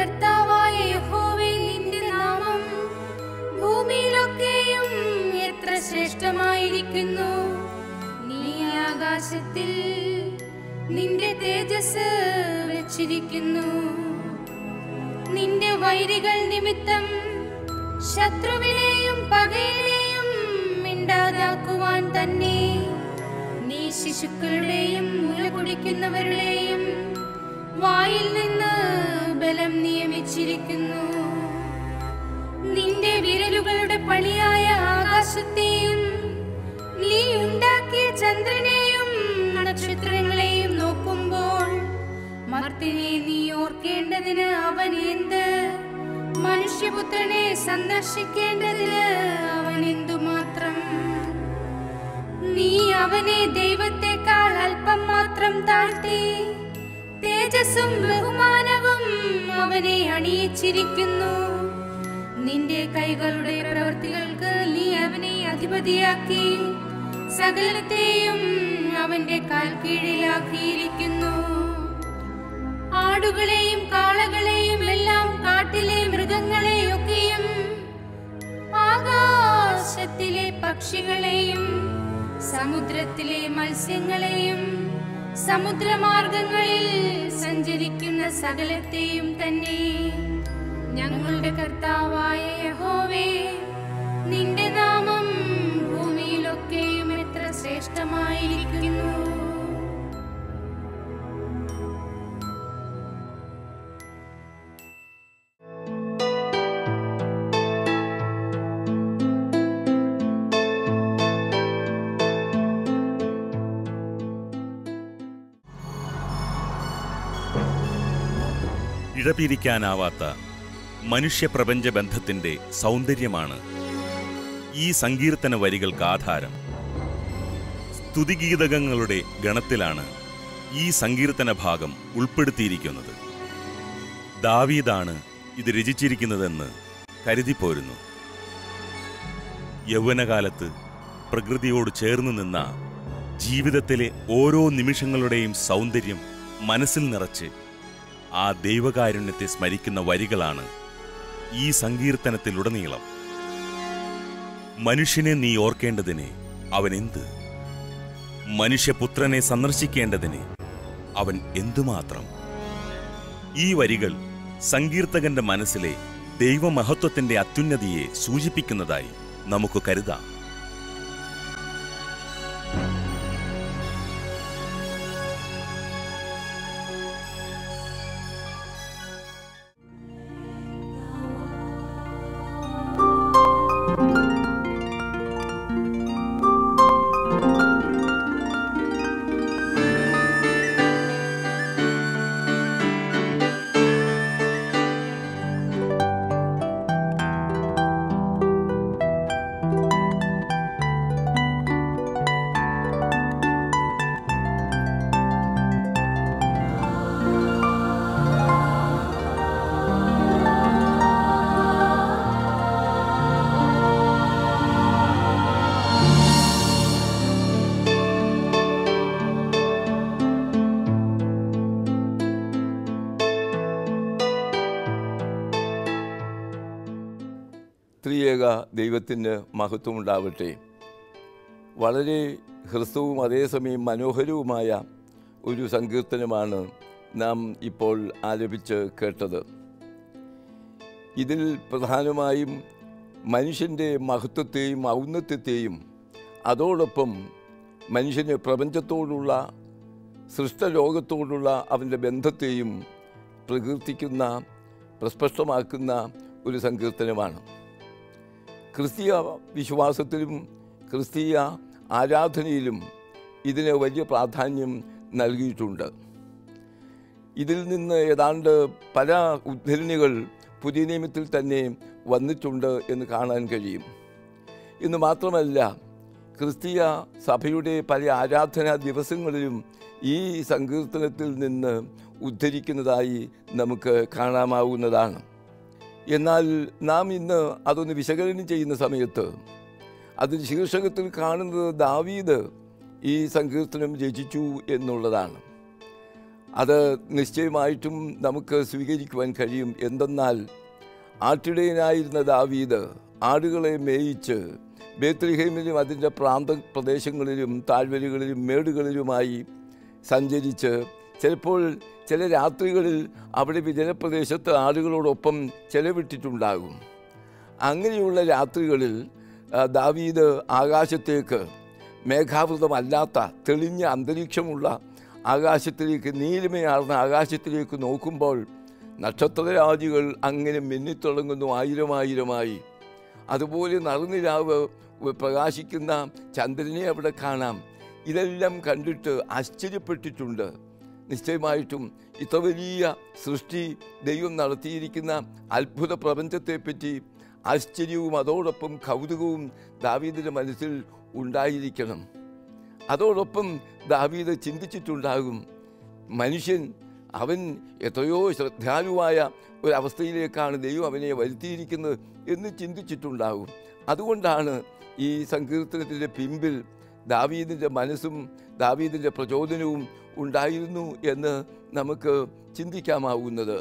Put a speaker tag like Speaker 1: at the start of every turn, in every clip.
Speaker 1: കർത്താവായ യഹോവേ നിന്റെ നാമം ഭൂമിയിലൊക്കെയും എത്ര ശ്രേഷ്ഠമായിരിക്കുന്നു നീ ആകാശത്തിൽ നിന്റെ തേജസ് വെച്ചിരിക്കുന്നു നിന്റെ വൈരികൾ നിമിത്തം ശത്രുവിനെയും പകയിലെയും മിണ്ടാതാക്കുവാൻ തന്നെ നീ ശിശുക്കളുടെയും മുല കുടിക്കുന്നവരുടെയും വായിൽ നിന്ന് ബലം നിയമിച്ചിരിക്കുന്നു നിന്റെ വിരലുകളുടെ പണിയായ ആകാശത്തെയും നീ ഉണ്ടാക്കിയ ചന്ദ്രനെയും നക്ഷത്രങ്ങളെയും നോക്കുമ്പോൾ മർത്തിനെ നീ ഓർക്കേണ്ടതിന് അവൻ എന്ത് മനുഷ്യപുത്രനെ സന്ദർശിക്കേണ്ടതിന് അവൻ എന്തുമാത്രം നീ അവനെ ദൈവത്തെക്കാൾ അല്പം മാത്രം താഴ്ത്തി തേജസ്സും ബഹുമാനവും അവനെ അണിയിച്ചിരിക്കുന്നു നിന്റെ കൈകളുടെ പ്രവൃത്തികൾക്ക് നീ അവനെ അധിപതിയാക്കി സകലത്തെയും അവന്റെ കാൽ കീഴിലാക്കിയിരിക്കുന്നു ആടുകളെയും കാളകളെയും എല്ലാം കാട്ടിലെ മൃഗങ്ങളെയൊക്കെയും ആകാശത്തിലെ പക്ഷികളെയും സമുദ്രത്തിലെ മത്സ്യങ്ങളെയും സമുദ്രമാർഗങ്ങളിൽ സഞ്ചരിക്കുന്ന സകലത്തെയും തന്നെ ഞങ്ങളുടെ കർത്താവായ യഹോവേ നിന്റെ നാമം ഭൂമിയിലൊക്കെയും എത്ര ശ്രേഷ്ഠമായിരിക്കുന്നു
Speaker 2: ഇഴപിരിക്കാനാവാത്ത മനുഷ്യപ്രപഞ്ച ബന്ധത്തിന്റെ സൗന്ദര്യമാണ് ഈ സങ്കീർത്തന വരികൾക്ക് ആധാരം സ്തുതിഗീതകങ്ങളുടെ ഗണത്തിലാണ് ഈ സങ്കീർത്തന ഭാഗം ഉൾപ്പെടുത്തിയിരിക്കുന്നത് ദാവീദാണ് ഇത് രചിച്ചിരിക്കുന്നതെന്ന് കരുതിപ്പോരുന്നു യൗവനകാലത്ത് പ്രകൃതിയോട് ചേർന്ന് നിന്ന ജീവിതത്തിലെ ഓരോ നിമിഷങ്ങളുടെയും സൗന്ദര്യം മനസ്സിൽ നിറച്ച് ആ ദൈവകാരുണ്യത്തെ സ്മരിക്കുന്ന വരികളാണ് ഈ സങ്കീർത്തനത്തിലുടനീളം മനുഷ്യനെ നീ ഓർക്കേണ്ടതിന് അവൻ എന്ത് മനുഷ്യപുത്രനെ സന്ദർശിക്കേണ്ടതിന് അവൻ എന്തുമാത്രം ഈ വരികൾ സങ്കീർത്തകന്റെ മനസ്സിലെ ദൈവമഹത്വത്തിന്റെ അത്യുന്നതിയെ സൂചിപ്പിക്കുന്നതായി നമുക്ക് കരുതാം
Speaker 3: ത്രിയേക ദൈവത്തിന് മഹത്വമുണ്ടാവട്ടെ വളരെ ഹ്രസ്വവും അതേസമയം മനോഹരവുമായ ഒരു സങ്കീർത്തനമാണ് നാം ഇപ്പോൾ ആലപിച്ച് കേട്ടത് ഇതിൽ പ്രധാനമായും മനുഷ്യൻ്റെ മഹത്വത്തെയും ഔന്നത്യത്തെയും അതോടൊപ്പം മനുഷ്യന് പ്രപഞ്ചത്തോടുള്ള സൃഷ്ടലോകത്തോടുള്ള അവൻ്റെ ബന്ധത്തെയും പ്രകീർത്തിക്കുന്ന പ്രസ്പഷ്ടമാക്കുന്ന ഒരു സങ്കീർത്തനമാണ് ക്രിസ്തീയ വിശ്വാസത്തിലും ക്രിസ്തീയ ആരാധനയിലും ഇതിന് വലിയ പ്രാധാന്യം നൽകിയിട്ടുണ്ട് ഇതിൽ നിന്ന് ഏതാണ്ട് പല ഉദ്ധരണികൾ പുതിയ നിയമത്തിൽ തന്നെ വന്നിട്ടുണ്ട് എന്ന് കാണാൻ കഴിയും ഇന്ന് മാത്രമല്ല ക്രിസ്തീയ സഭയുടെ പല ആരാധനാ ദിവസങ്ങളിലും ഈ സങ്കീർത്തനത്തിൽ നിന്ന് ഉദ്ധരിക്കുന്നതായി നമുക്ക് കാണാമാവുന്നതാണ് എന്നാൽ നാം ഇന്ന് അതൊന്ന് വിശകലനം ചെയ്യുന്ന സമയത്ത് അതിന് ശീർഷകത്തിൽ കാണുന്നത് ദാവീദ് ഈ സങ്കീർത്തനം രചിച്ചു എന്നുള്ളതാണ് അത് നിശ്ചയമായിട്ടും നമുക്ക് സ്വീകരിക്കുവാൻ കഴിയും എന്തെന്നാൽ ആട്ടിടയനായിരുന്ന ദാവീദ് ആടുകളെ മേയിച്ച് ബേത്രിഹേമിലും അതിൻ്റെ പ്രാന്ത പ്രദേശങ്ങളിലും താഴ്വരകളിലും മേടുകളിലുമായി സഞ്ചരിച്ച് ചിലപ്പോൾ ചില രാത്രികളിൽ അവിടെ വിജനപ്രദേശത്ത് ആടുകളോടൊപ്പം ചെലവിട്ടിട്ടുണ്ടാകും അങ്ങനെയുള്ള രാത്രികളിൽ ആ, ദാവീദ് ആകാശത്തേക്ക് മേഘാവൃതമല്ലാത്ത തെളിഞ്ഞ അന്തരീക്ഷമുള്ള ആകാശത്തിലേക്ക് നീലിമയാർന്ന ആകാശത്തിലേക്ക് നോക്കുമ്പോൾ നക്ഷത്രരാജികൾ അങ്ങനെ മിന്നിത്തിളങ്ങുന്നു ആയിരം ആയിരമായി അതുപോലെ നറുനിലാവ് പ്രകാശിക്കുന്ന ചന്ദ്രനെ അവിടെ കാണാം ഇതെല്ലാം കണ്ടിട്ട് ആശ്ചര്യപ്പെട്ടിട്ടുണ്ട് നിശ്ചയമായിട്ടും ഇത്ര വലിയ സൃഷ്ടി ദൈവം നടത്തിയിരിക്കുന്ന അത്ഭുത പ്രപഞ്ചത്തെപ്പറ്റി ആശ്ചര്യവും അതോടൊപ്പം കൗതുകവും ദാവീദിൻ്റെ മനസ്സിൽ ഉണ്ടായിരിക്കണം അതോടൊപ്പം ദാവീദ് ചിന്തിച്ചിട്ടുണ്ടാകും മനുഷ്യൻ അവൻ എത്രയോ ശ്രദ്ധാലുവായ ഒരവസ്ഥയിലേക്കാണ് ദൈവം അവനെ വരുത്തിയിരിക്കുന്നത് എന്ന് ചിന്തിച്ചിട്ടുണ്ടാകും അതുകൊണ്ടാണ് ഈ സങ്കീർത്തനത്തിൻ്റെ പിമ്പിൽ ദാവീദിൻ്റെ മനസ്സും ദാവീദിൻ്റെ പ്രചോദനവും ഉണ്ടായിരുന്നു എന്ന് നമുക്ക് ചിന്തിക്കാമാവുന്നത്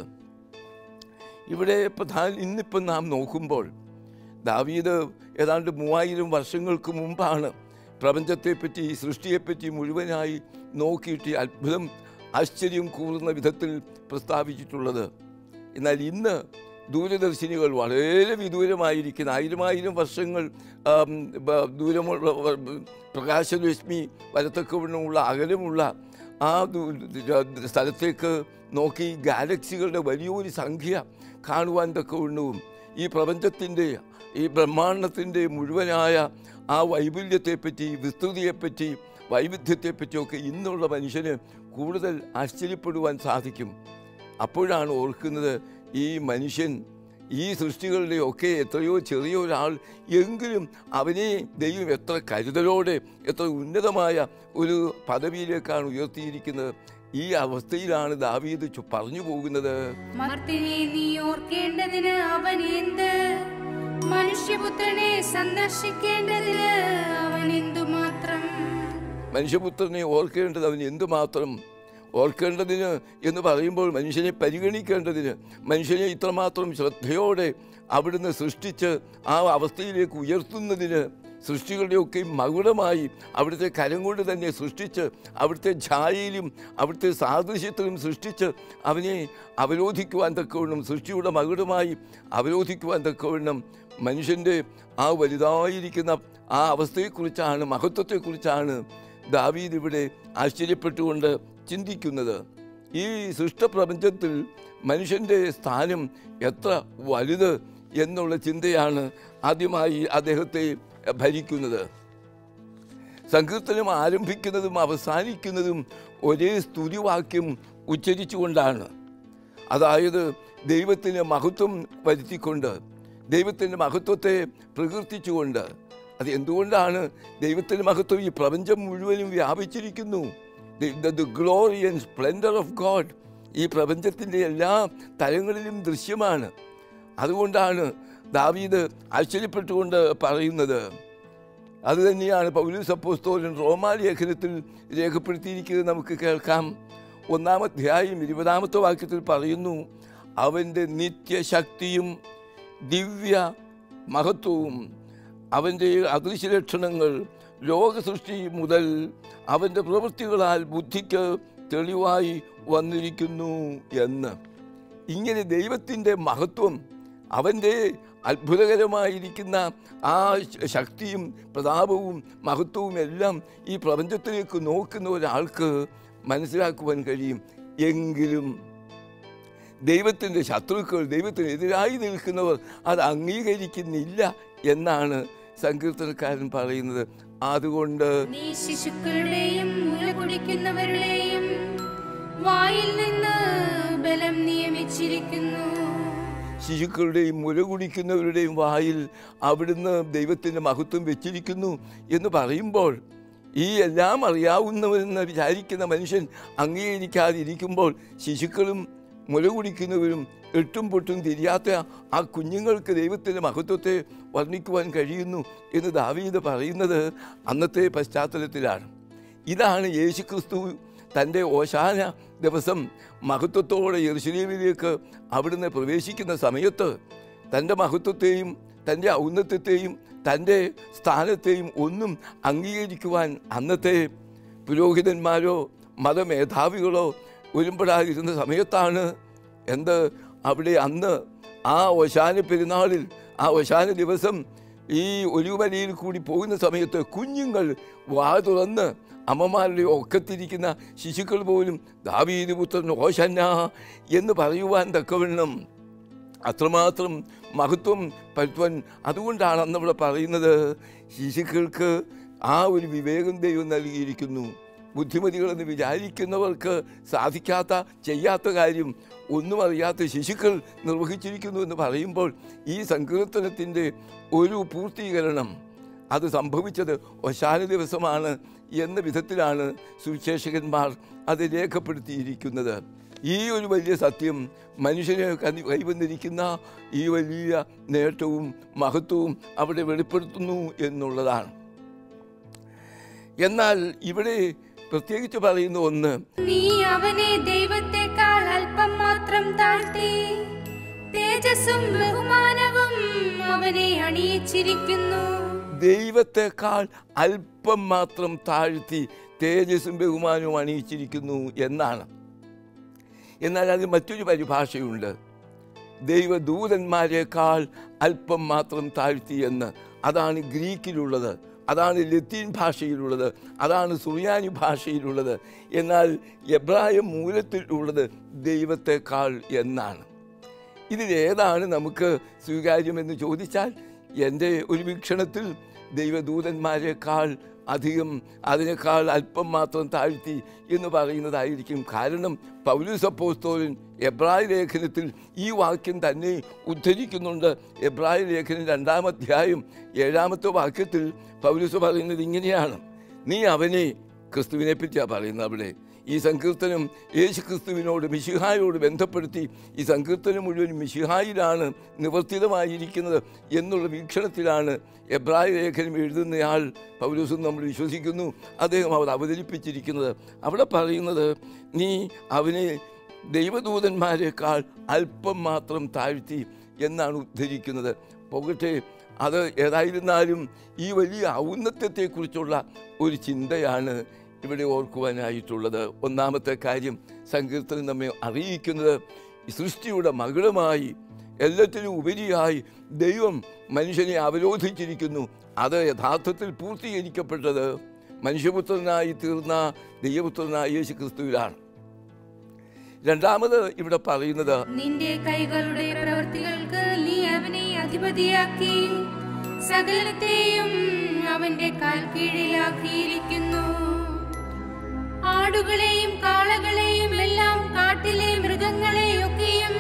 Speaker 3: ഇവിടെ പ്രധാന ഇന്നിപ്പം നാം നോക്കുമ്പോൾ ദാവീദ് ഏതാണ്ട് മൂവായിരം വർഷങ്ങൾക്ക് മുമ്പാണ് പ്രപഞ്ചത്തെപ്പറ്റി സൃഷ്ടിയെപ്പറ്റി മുഴുവനായി നോക്കിയിട്ട് ഈ അത്ഭുതം ആശ്ചര്യം കൂറുന്ന വിധത്തിൽ പ്രസ്താവിച്ചിട്ടുള്ളത് എന്നാൽ ഇന്ന് ദൂരദർശിനികൾ വളരെ വിദൂരമായിരിക്കുന്ന ആയിരമായിരം വർഷങ്ങൾ ആം, ബ- ദൂരമുള്ള വ- പ്രകാശരശ്മി വരത്തക്കവണ്ണമുള്ള അകലമുള്ള ആ ദൂ- ദ- സ്ഥലത്തേക്ക് നോക്കി ഗാലക്സികളുടെ വലിയൊരു സംഖ്യ കാണുവാൻ തക്കവണ്ണവും ഈ പ്രപഞ്ചത്തിൻ്റെ ഈ ബ്രഹ്മാണ്ടത്തിൻ്റെ മുഴുവനായ ആ വൈപുല്യത്തെപ്പറ്റി വിസ്തൃതിയെപ്പറ്റി വൈവിധ്യത്തെപ്പറ്റിയൊക്കെ ഇന്നുള്ള മനുഷ്യന് കൂടുതൽ ആശ്ചര്യപ്പെടുവാൻ സാധിക്കും അപ്പോഴാണ് ഓർക്കുന്നത് ഈ മനുഷ്യൻ ഈ സൃഷ്ടികളുടെ ഒക്കെ എത്രയോ ചെറിയ ഒരാൾ എങ്കിലും അവനെ ദൈവം എത്ര കരുതലോടെ എത്ര ഉന്നതമായ ഒരു പദവിയിലേക്കാണ് ഉയർത്തിയിരിക്കുന്നത് ഈ അവസ്ഥയിലാണ് ദാവീദ് ചു- പറഞ്ഞു പോകുന്നത്
Speaker 1: മർത്തിനെ നീ ഓർക്കേണ്ടതിന് അവൻ എന്ത് മനുഷ്യപുത്രനെ സന്ദർശിക്കേണ്ടതിന് അവൻ എന്തുമാത്രം
Speaker 3: മനുഷ്യപുത്രനെ ഓർക്കേണ്ടത് അവൻ എന്തുമാത്രം ഓർക്കേണ്ടതിന് എന്ന് പറയുമ്പോൾ മനുഷ്യനെ പരിഗണിക്കേണ്ടതിന് മനുഷ്യനെ ഇത്രമാത്രം ശ്രദ്ധയോടെ അവിടുന്ന് സൃഷ്ടിച്ച് ആ അവസ്ഥയിലേക്ക് ഉയർത്തുന്നതിന് സൃഷ്ടികളുടെയൊക്കെ മകുടമായി അവിടുത്തെ കരം കൊണ്ട് തന്നെ സൃഷ്ടിച്ച് അവിടുത്തെ ഛായയിലും അവിടുത്തെ സാദൃശ്യത്തിലും സൃഷ്ടിച്ച് അവനെ അവരോധിക്കുവാൻ തക്കവണ്ണം സൃഷ്ടിയുടെ മകുടമായി അവരോധിക്കുവാൻ തക്കവണ്ണം മനുഷ്യൻ്റെ ആ വലുതായിരിക്കുന്ന ആ അവസ്ഥയെക്കുറിച്ചാണ് മഹത്വത്തെക്കുറിച്ചാണ് ദാവീദ് ഇവിടെ ആശ്ചര്യപ്പെട്ടുകൊണ്ട് ചിന്തിക്കുന്നത് ഈ സൃഷ്ടപ്രപഞ്ചത്തിൽ മനുഷ്യൻ്റെ സ്ഥാനം എത്ര വലുത് എന്നുള്ള ചിന്തയാണ് ആദ്യമായി അദ്ദേഹത്തെ ഭരിക്കുന്നത് സങ്കീർത്തനം ആരംഭിക്കുന്നതും അവസാനിക്കുന്നതും ഒരേ സ്തുതിവാക്യം ഉച്ചരിച്ചുകൊണ്ടാണ് അതായത് ദൈവത്തിന് മഹത്വം വരുത്തിക്കൊണ്ട് ദൈവത്തിൻ്റെ മഹത്വത്തെ പ്രകീർത്തിച്ചുകൊണ്ട് അത് എന്തുകൊണ്ടാണ് ദൈവത്തിൻ്റെ മഹത്വം ഈ പ്രപഞ്ചം മുഴുവനും വ്യാപിച്ചിരിക്കുന്നു the glory and splendour of God ഈ പ്രപഞ്ചത്തിൻ്റെ എല്ലാ തലങ്ങളിലും ദൃശ്യമാണ് അതുകൊണ്ടാണ് ദാവീദ് ആശ്ചര്യപ്പെട്ടുകൊണ്ട് പറയുന്നത് അത് തന്നെയാണ് പൗലൂസ് അപ്പോസ്തോലൻ റോമാലേഖനത്തിൽ രേഖപ്പെടുത്തിയിരിക്കുന്നത് നമുക്ക് കേൾക്കാം ഒന്നാമധ്യായം ഇരുപതാമത്തെ വാക്യത്തിൽ പറയുന്നു അവൻ്റെ നിത്യശക്തിയും ദിവ്യ മഹത്വവും അവൻ്റെ അദൃശ്യ ലക്ഷണങ്ങൾ ലോകസൃഷ്ടി മുതൽ അവൻ്റെ പ്രവൃത്തികളാൽ ബുദ്ധിക്ക് തെളിവായി വന്നിരിക്കുന്നു എന്ന് ഇങ്ങനെ ദൈവത്തിൻ്റെ മഹത്വം അവൻ്റെ അത്ഭുതകരമായിരിക്കുന്ന ആ ശ- ശക്തിയും പ്രതാപവും മഹത്വവും എല്ലാം ഈ പ്രപഞ്ചത്തിലേക്ക് നോക്കുന്ന ഒരാൾക്ക് മനസ്സിലാക്കുവാൻ കഴിയും എങ്കിലും ദൈവത്തിൻ്റെ ശത്രുക്കൾ ദൈവത്തിനെതിരായി നിൽക്കുന്നവർ അത് അംഗീകരിക്കുന്നില്ല എന്നാണ് സങ്കീർത്തനക്കാരൻ പറയുന്നത് അതുകൊണ്ട്
Speaker 1: നീ ശിശുക്കളുടെയും മുല കുടിക്കുന്നവരുടെയും വായിൽ നിന്ന് ബലം നിയമിച്ചിരിക്കുന്നു
Speaker 3: ശിശുക്കളുടെയും മുല കുടിക്കുന്നവരുടെയും വായിൽ അവിടുന്ന് ദൈവത്തിൻ്റെ മഹത്വം വെച്ചിരിക്കുന്നു എന്ന് പറയുമ്പോൾ ഈ എല്ലാം അറിയാവുന്നവരെന്ന് വിചാരിക്കുന്ന മനുഷ്യൻ അംഗീകരിക്കാതിരിക്കുമ്പോൾ ശിശുക്കളും മുല കുടിക്കുന്നവരും എട്ടും പൊട്ടും തിരിയാത്ത ആ കുഞ്ഞുങ്ങൾക്ക് ദൈവത്തിൻ്റെ മഹത്വത്തെ വർണ്ണിക്കുവാൻ കഴിയുന്നു എന്ന് ദാവീദ് പറയുന്നത് അന്നത്തെ പശ്ചാത്തലത്തിലാണ് ഇതാണ് യേശുക്രിസ്തു തൻ്റെ ഓശാന ദിവസം മഹത്വത്തോടെ യെറുശലേമിലേക്ക് അവിടുന്ന് പ്രവേശിക്കുന്ന സമയത്ത് തൻ്റെ മഹത്വത്തെയും തൻ്റെ ഔന്നത്യത്തെയും തൻ്റെ സ്ഥാനത്തെയും ഒന്നും അംഗീകരിക്കുവാൻ അന്നത്തെ പുരോഹിതന്മാരോ മതമേധാവികളോ ഒരുമ്പെടാതിരുന്ന സമയത്താണ് എന്ത് അവിടെ അന്ന് ആ ഓശാന പെരുന്നാളിൽ ആ ഓശാന ദിവസം ഈ ഒലിവുമലയിൽ കൂടി പോകുന്ന സമയത്ത് കുഞ്ഞുങ്ങൾ വാ തുറന്ന് അമ്മമാരുടെ ഒക്കത്തിരിക്കുന്ന ശിശുക്കൾ പോലും ദാവീദ് പുത്രൻ ഓശന്ന എന്ന് പറയുവാൻ തക്കവണ്ണം അത്രമാത്രം മഹത്വം പറ്റുവാൻ അതുകൊണ്ടാണ് അന്ന് ഇവിടെ പറയുന്നത് ശിശുക്കൾക്ക് ആ ഒരു വിവേകം ദൈവം നൽകിയിരിക്കുന്നു ബുദ്ധിമതികളെന്ന് വിചാരിക്കുന്നവർക്ക് സാധിക്കാത്ത ചെയ്യാത്ത കാര്യം ഒന്നും അറിയാത്ത ശിശുക്കൾ നിർവഹിച്ചിരിക്കുന്നു എന്ന് പറയുമ്പോൾ ഈ സങ്കീർത്തനത്തിൻ്റെ ഒരു പൂർത്തീകരണം അത് സംഭവിച്ചത് ഒശാന ദിവസമാണ് എന്ന വിധത്തിലാണ് സുവിശേഷകന്മാർ അത് രേഖപ്പെടുത്തിയിരിക്കുന്നത് ഈ ഒരു വലിയ സത്യം മനുഷ്യനെ കനി- കൈവന്നിരിക്കുന്ന ഈ വലിയ നേട്ടവും മഹത്വവും അവിടെ വെളിപ്പെടുത്തുന്നു എന്നുള്ളതാണ് എന്നാൽ ഇവിടെ പ്രത്യേകിച്ച് പറയുന്ന ഒന്ന്
Speaker 1: നീ അവനെ ദൈവത്തെക്കാൾ അല്പം മാത്രം താഴ്ത്തി തേജസ്സും ബഹുമാനവും അവനെ അണിയിച്ചിരിക്കുന്നു
Speaker 3: ദൈവത്തെക്കാൾ അല്പം മാത്രം താഴ്ത്തി തേജസ്സും ബഹുമാനവും അണിയിച്ചിരിക്കുന്നു എന്നാണ് എന്നാൽ അതിന് മറ്റൊരു പരിഭാഷയുണ്ട് ദൈവദൂതന്മാരെക്കാൾ അല്പം മാത്രം താഴ്ത്തി എന്ന് അതാണ് ഗ്രീക്കിലുള്ളത് അതാണ് ലത്തീൻ ഭാഷയിലുള്ളത് അതാണ് സുറിയാനി ഭാഷയിലുള്ളത് എന്നാൽ എബ്രായ മൂലത്തിലുള്ളത് ദൈവത്തെക്കാൾ എന്നാണ് ഇതിലേതാണ് നമുക്ക് സ്വീകാര്യമെന്ന് ചോദിച്ചാൽ എൻ്റെ ഒരു വീക്ഷണത്തിൽ ദൈവദൂതന്മാരെക്കാൾ അധികം അതിനേക്കാൾ അല്പം മാത്രം താഴ്ത്തി എന്ന് പറയുന്നതായിരിക്കും കാരണം പൗലൂസ് അപ്പോസ്തോലൻ എബ്രായ ലേഖനത്തിൽ ഈ വാക്യം തന്നെ ഉദ്ധരിക്കുന്നുണ്ട് എബ്രായ ലേഖനം രണ്ടാം അധ്യായം ഏഴാമത്തെ വാക്യത്തിൽ പൗലൂസ് പറയുന്നത് ഇങ്ങനെയാണ് നീ അവനെ ക്രിസ്തുവിനെ പറ്റിയാണ് പറയുന്നത് അവിടെ ഈ സങ്കീർത്തനം യേശു ക്രിസ്തുവിനോട് മിശിഹായോട് ബന്ധപ്പെടുത്തി ഈ സങ്കീർത്തനം മുഴുവൻ മിശിഹായിലാണ് നിവർത്തിതമായിരിക്കുന്നത് എന്നുള്ള വീക്ഷണത്തിലാണ് എബ്രായ ലേഖനം എഴുതുന്നയാൾ പൗലൂസും നമ്മൾ വിശ്വസിക്കുന്നു അദ്ദേഹം അവർ അവതരിപ്പിച്ചിരിക്കുന്നത് അവിടെ പറയുന്നത് നീ അവനെ ദൈവദൂതന്മാരെക്കാൾ അല്പം മാത്രം താഴ്ത്തി എന്നാണ് ഉദ്ധരിക്കുന്നത് പോകട്ടെ അത് ഏതായിരുന്നാലും ഈ വലിയ ഔന്നത്യത്തെക്കുറിച്ചുള്ള ഒരു ചിന്തയാണ് ഇവിടെ ഓർക്കുവാനായിട്ടുള്ളത് ഒന്നാമത്തെ കാര്യം സങ്കീർത്തനം നമ്മെ അറിയിക്കുന്നത് ഈ സൃഷ്ടിയുടെ മകളമായി എല്ലാത്തിനും ഉപരിയായി ദൈവം മനുഷ്യനെ അവരോധിച്ചിരിക്കുന്നു അത് യഥാർത്ഥത്തിൽ പൂർത്തീകരിക്കപ്പെട്ടത് മനുഷ്യപുത്രനായി തീർന്ന ദൈവപുത്രനായ യേശു ക്രിസ്തുവിലാണ് രണ്ടാമത് ഇവിടെ പറയുന്നത്
Speaker 1: നിന്റെ കൈകളുടെ പ്രവൃത്തികൾക്ക് നീ അവനെ അധിപതിയാക്കി സകലത്തെയും അവന്റെ കാൽ കീഴിലാക്കിയിരിക്കുന്നു ആടുകളെയും കാളകളെയും എല്ലാം കാട്ടിലെ മൃഗങ്ങളെയൊക്കെയും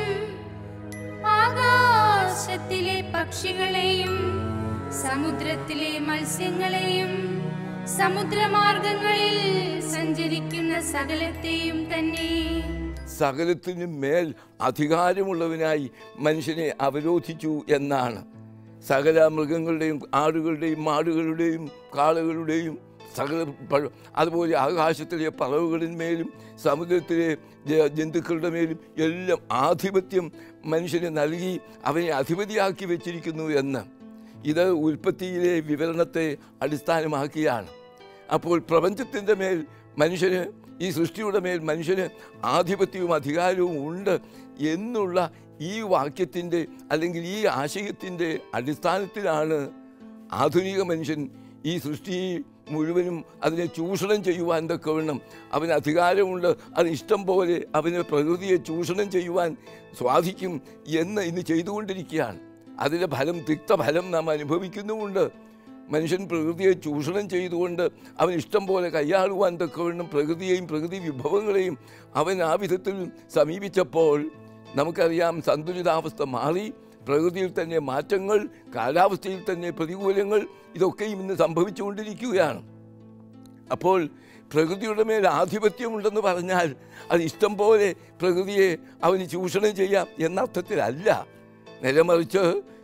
Speaker 1: ആകാശത്തിലെ പക്ഷികളെയും സമുദ്രത്തിലെ മത്സ്യങ്ങളെയും സമുദ്രമാർഗങ്ങളിൽ സഞ്ചരിക്കുന്ന സകലത്തെയും തന്നെ
Speaker 3: സകലത്തിനും മേൽ അധികാരമുള്ളവനായി മനുഷ്യനെ അവരോധിച്ചു എന്നാണ് സകല മൃഗങ്ങളുടെയും ആടുകളുടെയും മാടുകളുടെയും കാളകളുടെയും സകല പഴ- അതുപോലെ ആകാശത്തിലെ പറവുകളിന്മേലും സമുദ്രത്തിലെ ജ- ജന്തുക്കളുടെ മേലും എല്ലാം ആധിപത്യം മനുഷ്യന് നൽകി അവനെ അധിപതിയാക്കി വെച്ചിരിക്കുന്നു എന്ന് ഇത് ഉൽപ്പത്തിയിലെ വിവരണത്തെ അടിസ്ഥാനമാക്കിയാണ് അപ്പോൾ പ്രപഞ്ചത്തിൻ്റെ മേൽ മനുഷ്യന് ഈ സൃഷ്ടിയുടെ മേൽ മനുഷ്യന് ആധിപത്യവും അധികാരവും ഉണ്ട് എന്നുള്ള ഈ വാക്യത്തിൻ്റെ അല്ലെങ്കിൽ ഈ ആശയത്തിൻ്റെ അടിസ്ഥാനത്തിലാണ് ആധുനിക മനുഷ്യൻ ഈ സൃഷ്ടി മുഴുവനും അതിനെ ചൂഷണം ചെയ്യുവാൻ തക്കവണ്ണം അവന് അധികാരമുണ്ട് അത് ഇഷ്ടം പോലെ അവന് പ്രകൃതിയെ ചൂഷണം ചെയ്യുവാൻ സ്വാധിക്കും എന്ന് ഇന്ന് ചെയ്തുകൊണ്ടിരിക്കുകയാണ് അതിൻ്റെ ഫലം തിക്തഫലം നാം അനുഭവിക്കുന്നുമുണ്ട് മനുഷ്യൻ പ്രകൃതിയെ ചൂഷണം ചെയ്തുകൊണ്ട് അവൻ ഇഷ്ടം പോലെ കൈയാളുവാൻ തക്കവണ്ണം പ്രകൃതിയെയും പ്രകൃതി വിഭവങ്ങളെയും അവൻ ആ വിധത്തിൽ സമീപിച്ചപ്പോൾ നമുക്കറിയാം സന്തുലിതാവസ്ഥ മാറി പ്രകൃതിയിൽ തന്നെ മാറ്റങ്ങൾ കാലാവസ്ഥയിൽ തന്നെ പ്രതികൂലങ്ങൾ ഇതൊക്കെയും ഇന്ന് സംഭവിച്ചുകൊണ്ടിരിക്കുകയാണ് അപ്പോൾ പ്രകൃതിയുടെ മേൽ ആധിപത്യമുണ്ടെന്ന് പറഞ്ഞാൽ അത് ഇഷ്ടം പോലെ പ്രകൃതിയെ അവന് ചൂഷണം ചെയ്യാം എന്ന അർത്ഥത്തിലല്ല നേരെ മറിച്ച്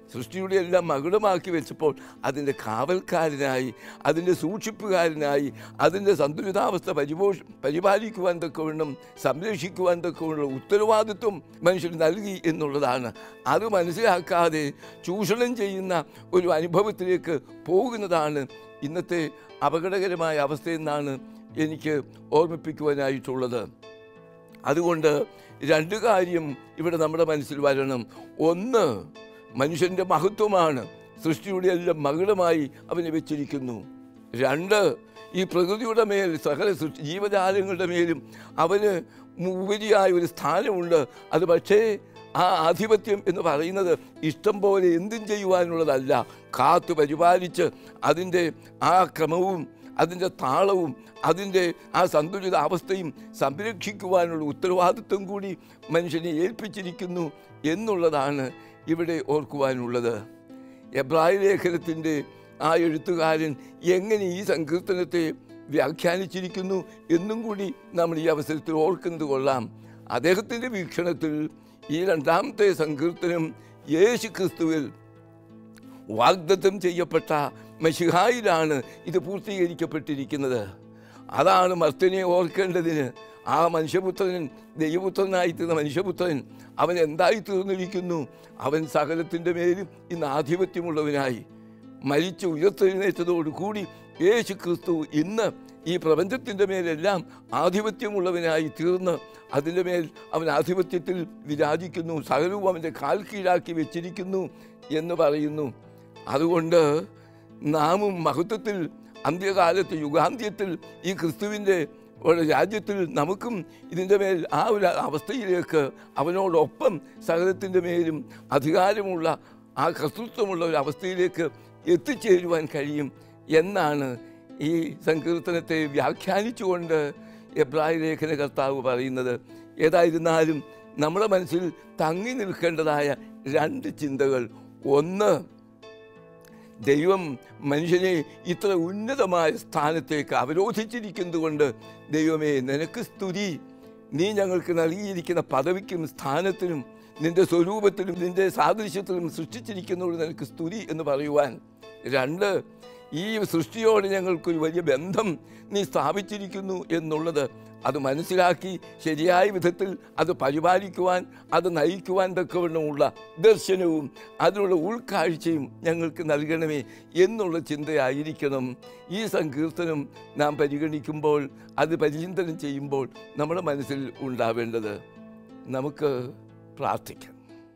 Speaker 3: സൃഷ്ടിയുടെ എല്ലാം മകുടമാക്കി വെച്ചപ്പോൾ അതിൻ്റെ കാവൽക്കാരനായി അതിൻ്റെ സൂക്ഷിപ്പുകാരനായി അതിൻ്റെ സന്തുലിതാവസ്ഥ പരിപോഷ പരിപാലിക്കുവാൻ തക്കവണ്ണം സംരക്ഷിക്കുവാൻ തക്കവണ്ണ ഉത്തരവാദിത്വം മനുഷ്യന് നൽകി എന്നുള്ളതാണ് അത് മനസ്സിലാക്കാതെ ചൂഷണം ചെയ്യുന്ന ഒരു അനുഭവത്തിലേക്ക് പോകുന്നതാണ് ഇന്നത്തെ അപകടകരമായ അവസ്ഥയെന്നാണ് എനിക്ക് ഓർമ്മിപ്പിക്കുവാനായിട്ടുള്ളത് അതുകൊണ്ട് രണ്ട് കാര്യം ഇവിടെ നമ്മുടെ മനസ്സിൽ വരണം ഒന്ന് മനുഷ്യൻ്റെ മഹത്വമാണ് സൃഷ്ടിയുടെ എല്ലാം മകുടമായി അവനെ വെച്ചിരിക്കുന്നു രണ്ട് ഈ പ്രകൃതിയുടെ മേൽ സകല സൃഷ്ടി ജീവജാലങ്ങളുടെ മേലും അവന് ഉപരിയായ ഒരു സ്ഥാനമുണ്ട് അത് പക്ഷേ ആ ആധിപത്യം എന്ന് പറയുന്നത് ഇഷ്ടം പോലെ എന്തും ചെയ്യുവാനുള്ളതല്ല കാത്തു പരിപാലിച്ച് അതിൻ്റെ ആ ക്രമവും അതിൻ്റെ താളവും അതിൻ്റെ ആ സന്തുലിത അവസ്ഥയും സംരക്ഷിക്കുവാനുള്ള ഉത്തരവാദിത്വം കൂടി മനുഷ്യനെ ഏൽപ്പിച്ചിരിക്കുന്നു എന്നുള്ളതാണ് ഇവിടെ ഓർക്കുവാനുള്ളത് എബ്രായ ലേഖനത്തിൻ്റെ ആ എഴുത്തുകാരൻ എങ്ങനെ ഈ സങ്കീർത്തനത്തെ വ്യാഖ്യാനിച്ചിരിക്കുന്നു എന്നും കൂടി നമ്മൾ ഈ അവസരത്തിൽ ഓർക്കുന്നത് കൊള്ളാം അദ്ദേഹത്തിൻ്റെ വീക്ഷണത്തിൽ ഈ രണ്ടാമത്തെ സങ്കീർത്തനം യേശു ക്രിസ്തുവിൽ വാഗ്ദത്തം ചെയ്യപ്പെട്ട മഷിഹായിലാണ് ഇത് പൂർത്തീകരിക്കപ്പെട്ടിരിക്കുന്നത് അതാണ് മർത്തനെ ഓർക്കേണ്ടതിന് ആ മനുഷ്യപുത്രൻ ദൈവപുത്രനായി തീർന്ന മനുഷ്യപുത്രൻ അവൻ എന്തായി തീർന്നിരിക്കുന്നു അവൻ സകലത്തിൻ്റെ മേലും ഇന്ന് ആധിപത്യമുള്ളവനായി മരിച്ചു ഉയർത്തെഴുന്നേറ്റതോടുകൂടി യേശു ക്രിസ്തു ഇന്ന് ഈ പ്രപഞ്ചത്തിൻ്റെ മേലെല്ലാം ആധിപത്യമുള്ളവനായി തീർന്ന് അതിൻ്റെ മേൽ അവൻ ആധിപത്യത്തിൽ വിരാജിക്കുന്നു സകലവും അവൻ്റെ കാൽ കീഴാക്കി വെച്ചിരിക്കുന്നു എന്ന് പറയുന്നു അതുകൊണ്ട് നാമും മഹത്വത്തിൽ അന്ത്യകാലത്ത് യുഗാന്ത്യത്തിൽ ഈ ക്രിസ്തുവിൻ്റെ ഒരു രാജ്യത്തിൽ നമുക്കും ഇതിൻ്റെ മേൽ ആ ഒരു അവസ്ഥയിലേക്ക് അവനോടൊപ്പം സകലത്തിൻ്റെ മേലും അധികാരമുള്ള ആ കർത്തൃത്വമുള്ള ഒരു അവസ്ഥയിലേക്ക് എത്തിച്ചേരുവാൻ കഴിയും എന്നാണ് ഈ സങ്കീർത്തനത്തെ വ്യാഖ്യാനിച്ചുകൊണ്ട് എബ്രായ ലേഖന കർത്താവ് പറയുന്നത് ഏതായിരുന്നാലും നമ്മുടെ മനസ്സിൽ തങ്ങി നിൽക്കേണ്ടതായ രണ്ട് ചിന്തകൾ ഒന്ന് ദൈവം മനുഷ്യനെ ഇത്ര ഉന്നതമായ സ്ഥാനത്തേക്ക് അവരോധിച്ചിരിക്കുന്നത് കൊണ്ട് ദൈവമേ നിനക്ക് സ്തുതി നീ ഞങ്ങൾക്ക് നൽകിയിരിക്കുന്ന പദവിക്കും സ്ഥാനത്തിനും നിന്റെ സ്വരൂപത്തിലും നിന്റെ സാദൃശ്യത്തിലും സൃഷ്ടിച്ചിരിക്കുന്നതോട് നിനക്ക് സ്തുതി എന്ന് പറയുവാൻ രണ്ട് ഈ സൃഷ്ടിയോട് ഞങ്ങൾക്കൊരു വലിയ ബന്ധം നീ സ്ഥാപിച്ചിരിക്കുന്നു എന്നുള്ളത് അത് മനസ്സിലാക്കി ശരിയായ വിധത്തിൽ അത് പരിപാലിക്കുവാൻ അത് നയിക്കുവാൻ തക്കവണ്ണമുള്ള ദർശനവും അതിനുള്ള ഉൾക്കാഴ്ചയും ഞങ്ങൾക്ക് നൽകണമേ എന്നുള്ള ചിന്തയായിരിക്കണം ഈ സങ്കീർത്തനം നാം പരിഗണിക്കുമ്പോൾ അത് പരിചിന്തനം ചെയ്യുമ്പോൾ നമ്മുടെ മനസ്സിൽ ഉണ്ടാവേണ്ടത് നമുക്ക് പ്രാർത്ഥിക്കാം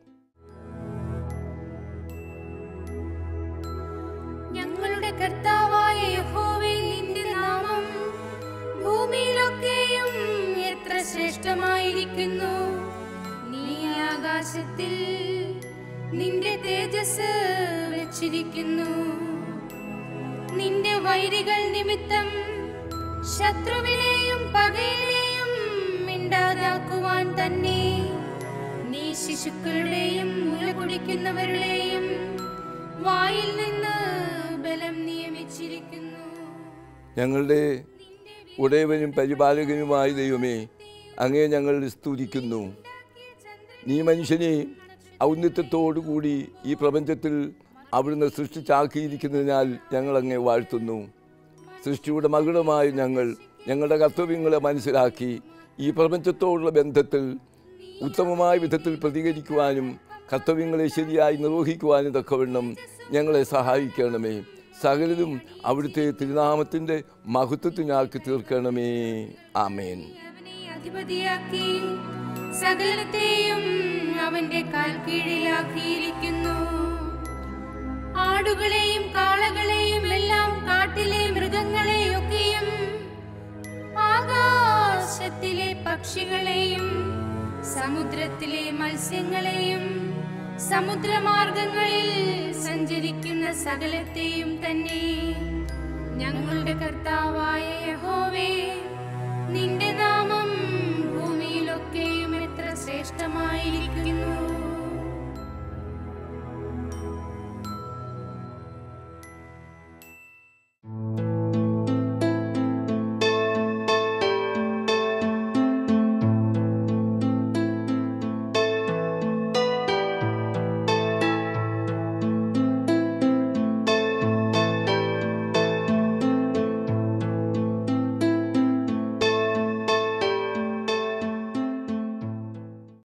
Speaker 1: ഞങ്ങളുടെ കർത്താവായ യഹോവേ നിന്റെ നാമം ഭൂമിയിലൊക്കെയും എത്ര ശ്രേഷ്ഠമായിരിക്കുന്നു നീ ആകാശത്തിൽ നിന്റെ തേജസ് വെച്ചിരിക്കുന്നു നിന്റെ വൈരികൾ നിമിത്തം ശത്രുവിനെയും പകയിലെയും മിണ്ടാതാക്കുവാൻ തന്നെ നീ ശിശുക്കളുടെയും മുല കുടിക്കുന്നവരുടെയും വായിൽ നിന്ന് ബലം നിയമിച്ചിരിക്കുന്നു
Speaker 3: ഞങ്ങളുടെ ഉടയവനും പരിപാലകനുമായ ദൈവമേ അങ്ങേ ഞങ്ങൾ സ്തുതിക്കുന്നു നീ മനുഷ്യനെ ഔന്നത്യത്തോടുകൂടി ഈ പ്രപഞ്ചത്തിൽ അവിടുന്ന് സൃഷ്ടിച്ചാക്കിയിരിക്കുന്നതിനാൽ ഞങ്ങൾ അങ്ങേ വാഴ്ത്തുന്നു സൃഷ്ടിയുടെ മകുടമായ ഞങ്ങൾ ഞങ്ങളുടെ കർത്തവ്യങ്ങളെ മനസ്സിലാക്കി ഈ പ്രപഞ്ചത്തോടുള്ള ബന്ധത്തിൽ ഉത്തമമായ വിധത്തിൽ പ്രതികരിക്കുവാനും കർത്തവ്യങ്ങളെ ശരിയായി നിർവഹിക്കുവാനും തക്കവണ്ണം ഞങ്ങളെ സഹായിക്കണമേ സകലതും അവിടുത്തെ തിരുനാമത്തിൻ്റെ മഹത്വത്തിനാക്കി തീർക്കണമേ ആമേൻ
Speaker 1: അവനെ അധിപതിയാക്കി സകലത്തെയും അവന്റെ കാൽ കീഴിലാക്കിയിരിക്കുന്നു ആടുകളെയും കാളകളെയും എല്ലാം കാട്ടിലെ മൃഗങ്ങളെയൊക്കെയും ആകാശത്തിലെ പക്ഷികളെയും സമുദ്രത്തിലെ മത്സ്യങ്ങളെയും സമുദ്രമാർഗങ്ങളിൽ സഞ്ചരിക്കുന്ന സകലത്തെയും തന്നെ ഞങ്ങളുടെ കർത്താവായ യഹോവേ